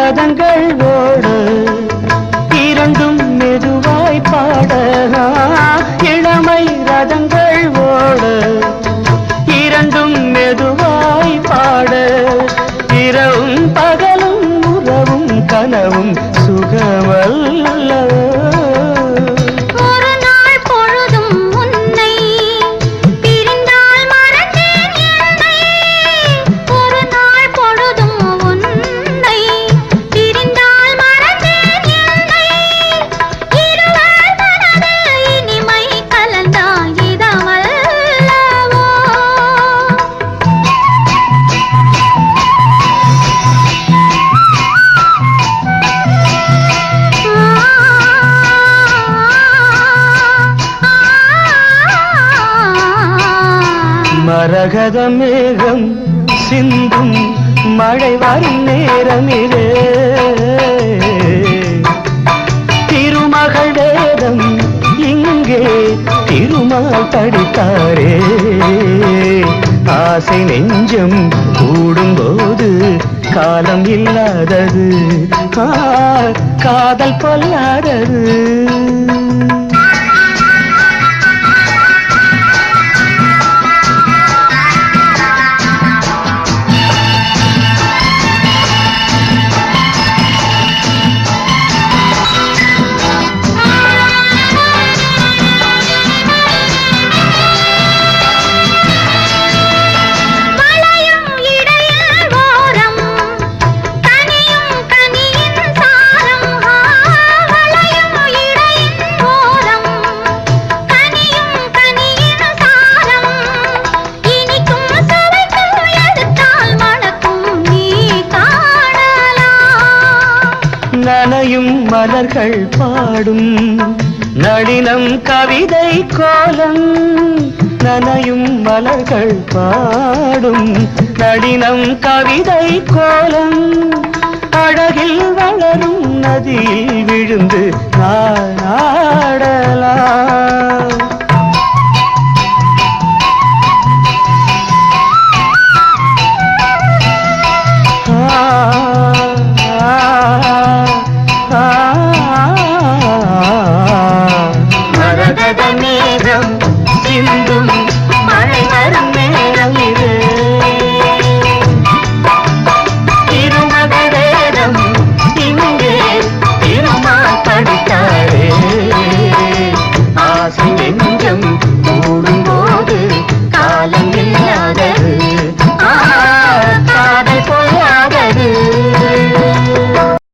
ரதங்கள் ஓட இரண்டும் மெதுவாய் பாட இளமை ரதங்கள் ஓட இரண்டும் மெதுவாய் பாட இரவும் பகலும் உறவும் கனவும் சுகமல்லவோ ஒரு நாள் பொழுதும் உன்னை பிரிந்தால் மறந்தேன் என்னை ஒரு நாள் பொழுதும் உன்னை பிரிந்தால் மறந்தேன் என்னை இருவர் மனது இனிமை கலந்தால் இதமல்லவோ மரகத மேகம் சிந்தும் மழை வரும் நேரமிலே திருமகள் வேதம் இங்கே திருமால் படித்தாரே ஆசை நெஞ்சம் கூடும்போது காலம் இல்லாதது ஆ, காதல் பொல்லாதது வளையும் இடையில் ஓரம் கனியும் கனியின் சாரம் ஆ, வளையும் இடையில் ஓரம் கனியும் கனியின் சாரம் இனிக்கும் சுவைக்கும் எடுத்தால் மணக்கும் நீ காணலாம் நனையும் மலர்கள் பாடும் நளினம் கவிதை கோலம் நனையும் மலர்கள் பாடும் நளினம் கவிதை கோலம் அழகில் வளரும் நதியில் விழுந்து நான் ஆடலாம்